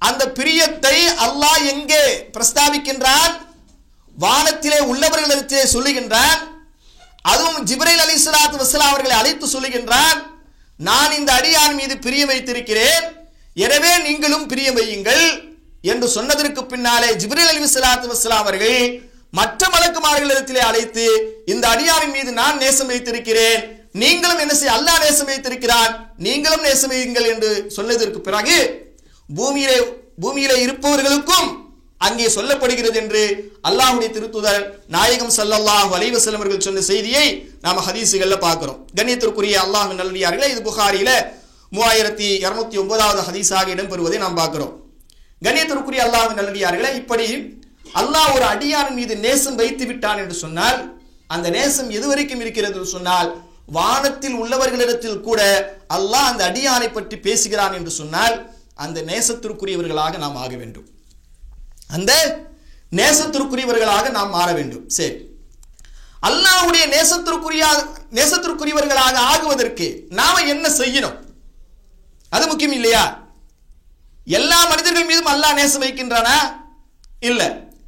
அந்த பிரியத்தை அல்லாஹ் எங்கே பிரஸ்தாபிக்கின்றான் வானத்திலே உள்ளவர்களிடத்திலே சொல்லுகின்றான் அதுவும் ஜிப்ரைல் அலி சலாத்து வசலாம் அவர்களை அழைத்து சொல்லுகின்றான் நான் இந்த அடியான் மீது பிரியம் வைத்திருக்கிறேன் எனவே நீங்களும் பிரியம் வையுங்கள் என்று சொன்னதற்கு பின்னாலே ஜிப்ரைல் அலி சலாத்து வசலாம் அவர்கள் மற்ற மலக்குமார்களிடத்திலே அழைத்து இந்த அடியாரின் மீது நான் நேசம் வைத்திருக்கிறேன் நீங்களும் என்ன செய்ய அல்லாஹ் நேசம் வைத்திருக்கிறான் நீங்களும் நேசம் வையுங்கள் என்று சொன்னதற்கு பிறகு பூமியிலே பூமியிலே இருப்பவர்களுக்கும் அங்கே சொல்லப்படுகிறது என்று அல்லாஹ்வுடைய திருத்துதர் நாயகம் ஸல்லல்லாஹு அலைஹி வஸல்லம் அவர்கள் சொன்ன செய்தியை நாம ஹதீஸுகள்ல பார்க்கிறோம் கண்ணியத்திற்குரிய அல்லாஹ்வின் நல்லடியார்களே இது புகாரில மூவாயிரத்தி இருநூத்தி ஒன்பதாவது ஹதீஸாக இடம்பெறுவதை நாம் பார்க்கிறோம் கண்ணியத்திற்குரிய அல்லாஹ்வின் நல்லடியார்களே இப்படி அல்லாஹ் ஒரு அடியான் மீது நேசம் வைத்து விட்டான் என்று சொன்னால் அந்த நேசம் எதுவரைக்கும் இருக்கிறது என்று சொன்னால் வானத்தில் உள்ளவர்களிடத்தில் கூட அல்லாஹ் அந்த அடியானை பற்றி பேசுகிறான் என்று சொன்னால் அந்த நேசத்திற்குரியவர்களாக நாம் ஆக வேண்டும் அந்த நேசத்திற்குரியவர்களாக நாம் மாற வேண்டும் சரி அல்லாஹ்வுடைய நேசத்திற்குரிய நேசத்திற்குரியவர்களாக ஆகுவதற்கு நாம என்ன செய்யணும் அது முக்கியம் இல்லையா எல்லா மனிதர்கள் மீதும் அல்லாஹ் நேசம் வைக்கின்றானா இல்ல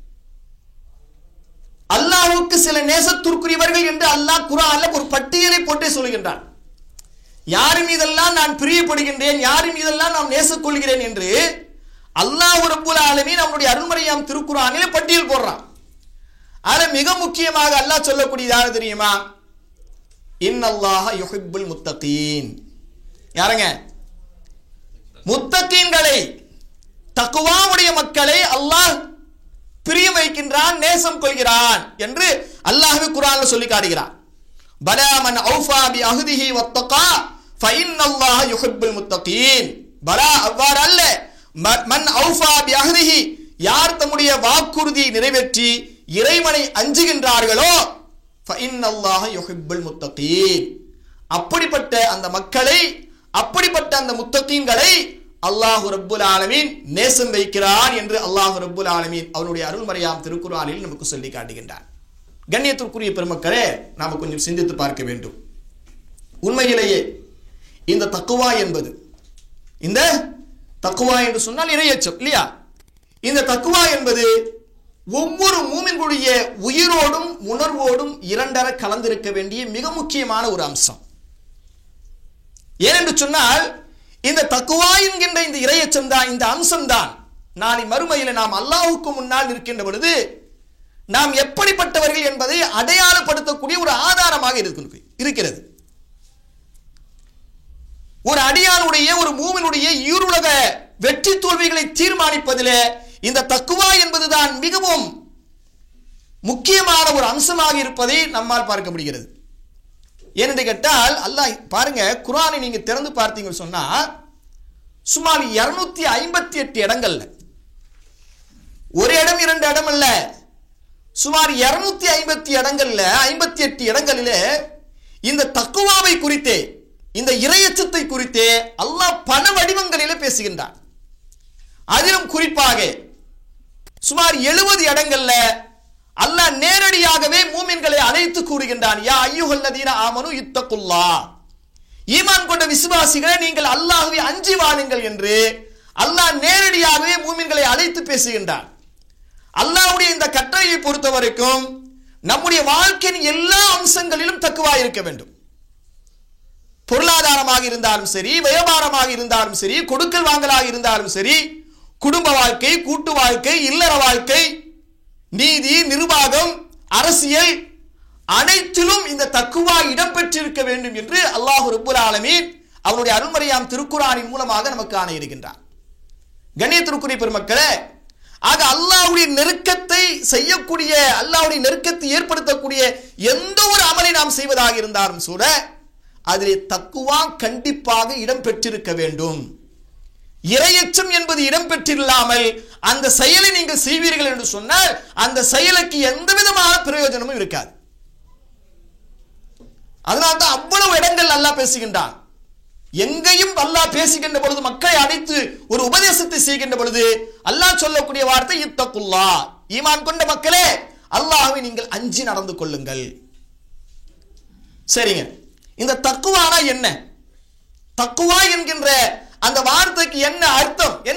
அல்லாஹ்வுக்கு சில நேசத்திற்குரியவர்கள் என்று அல்லாஹ் குரான்ல ஒரு பட்டியலை போட்டே சொல்லுகின்றான் யார் மீதெல்லாம் நான் பிரியப்படுகின்றேன் யார் மீதெல்லாம் நான் நேசக் கொள்கிறேன் என்று அல்லாஹ் ரப்புல் ஆலமீன் நம்முடைய அருள்மறையாம் திருக்குறானிலே பட்டியல் போடுறான் அதுல மிக முக்கியமாக அல்லாஹ் சொல்லக்கூடியது யாரு தெரியுமா இன்னல்லாஹ யுஹிப்புல் முத்தகீன் யாருங்க முத்தகீன்களை தக்குவாவுடைய மக்களை அல்லாஹ் பிரியம் வைக்கின்றான் நேசம் கொள்கிறான் என்று அல்லாஹ்வே குர்ஆன்ல சொல்லி காட்டுகிறான் பலா மன் ஔஃபா பி அஹ்திஹி வத்தகா ஃபஇன்னல்லாஹ யுஹிப்புல் முத்தகீன் பலா அவ்வாறு அல்ல ம- மன் ஔஃபா பி அஹ்திஹி யார் தம்முடைய வாக்குறுதி நிறைவேற்றி இறைவனை அஞ்சுகின்றார்களோ ஃபஇன்னல்லாஹ யுஹிப்புல் முத்தகீன் அப்படிப்பட்ட அந்த மக்களை அப்படிப்பட்ட அந்த முத்தகீன்களை அல்லாஹ் ரப்புல் ஆலமீன் நேசம் வைக்கிறான் என்று அல்லாஹ் ரப்புல் ஆலமீன் அவனுடைய அருள்மறையாம் திருக்குறானில் நமக்கு சொல்லி காட்டுகின்றான் கண்ணியத்திற்குரிய பெருமக்களே நாம கொஞ்சம் சிந்தித்து பார்க்க வேண்டும் உண்மையிலேயே இந்த தக்குவா என்பது இந்த தக்குவா என்று சொன்னால் இரையச்சம் இல்லையா இந்த தக்குவா என்பது ஒவ்வொரு மூமின்களுடைய உயிரோடும் உணர்வோடும் இரண்டர கலந்திருக்க வேண்டிய மிக முக்கியமான ஒரு அம்சம் ஏனென்று சொன்னால் இந்த தக்குவா என்கின்ற இந்த இரையச்சம் தான் இந்த அம்சம் தான் நாளை மறுமையில நாம் அல்லாஹ்வுக்கு முன்னால் நிற்கின்ற பொழுது நாம் எப்படிப்பட்டவர்கள் என்பதை அடையாளப்படுத்தக்கூடிய ஒரு ஆதாரமாக இருக்கு- இருக்கிறது ஒரு அடியானுடைய ஒரு மூவினுடைய ஈருலக வெற்றி தோல்விகளை தீர்மானிப்பதிலே இந்த தக்குவா என்பதுதான் மிகவும் முக்கியமான ஒரு அம்சமாக இருப்பதை நம்மால் பார்க்க முடிகிறது ஏனென்று கேட்டால் அல்லாஹ் பாருங்க குர்ஆனை நீங்க திறந்து பார்த்தீங்கன்னு சொன்னா சுமார் இருநூத்தி ஐம்பத்தி எட்டு இடங்கள்ல ஒரு இடம் இரண்டு இடம் அல்ல சுமார் இருநூத்தி ஐம்பத்தி இடங்கள்ல ஐம்பத்தி எட்டு இடங்களில இந்த தக்குவாவை குறித்தே இந்த இரையச்சத்தை குறித்தே அல்லாஹ் பல வடிவங்களிலே பேசுகின்றான் அதிலும் குறிப்பாக சுமார் எழுபது இடங்கள்ல அல்லாஹ் நேரடியாகவே மூமின்களை அழைத்து கூறுகின்றான் யா ஐயுகல்லதீன ஆமனு இத்தகுல்லா ஈமான் கொண்ட விசுவாசிகளை நீங்கள் அல்லாஹ்வை அஞ்சி வாழுங்கள் என்று அல்லாஹ் நேரடியாகவே மூமின்களை அழைத்து பேசுகின்றான் அல்லாஹ்வுடைய இந்த கட்டளையை பொறுத்த வரைக்கும் நம்முடைய வாழ்க்கையின் எல்லா அம்சங்களிலும் தக்குவா இருக்க வேண்டும் பொருளாதாரமாக இருந்தாலும் சரி வியாபாரமாக இருந்தாலும் சரி கொடுக்கல் வாங்கலாக இருந்தாலும் சரி குடும்ப வாழ்க்கை கூட்டு வாழ்க்கை இல்லற வாழ்க்கை நீதி நிர்வாகம் அரசியல் அனைத்திலும் இந்த தக்குவா இடம்பெற்றிருக்க வேண்டும் என்று அல்லாஹ் ரப்புல் ஆலமீன் அவனுடைய அருள்மறையாம் திருக்குறானின் மூலமாக நமக்கு ஆணை இருக்கின்றான் கண்ணியத்திற்குரிய பெருமக்களே ஆக அல்லாஹ்வுடைய நெருக்கத்தை செய்யக்கூடிய அல்லாஹ்வுடைய நெருக்கத்தை ஏற்படுத்தக்கூடிய எந்த ஒரு அமலை நாம் செய்வதாக இருந்தாலும் கூட அதிலே தக்குவா கண்டிப்பாக இடம்பெற்றிருக்க வேண்டும் இரையச்சம் என்பது இடம்பெற்றில்லாமல் அந்த செயலை நீங்கள் செய்வீர்கள் என்று சொன்னால் அந்த செயலுக்கு எந்த விதமான பிரயோஜனமும் இருக்காது அதனால்தான் அவ்வளவு இடங்கள் அல்லாஹ் பேசுகின்றான் எங்கேயும் அல்லாஹ் பேசுகின்ற பொழுது மக்களை அழைத்து ஒரு உபதேசத்தை செய்கின்ற பொழுது அல்லாஹ் சொல்லக்கூடிய வார்த்தை இத்தக்குல்லா ஈமான் கொண்ட மக்களே அல்லாஹ்வை நீங்கள் அஞ்சி நடந்து கொள்ளுங்கள் சரிங்க இந்த தக்குவானா என்ன தக்குவா என்கின்ற அந்த வார்த்தைக்கு என்ன அர்த்தம் என்ன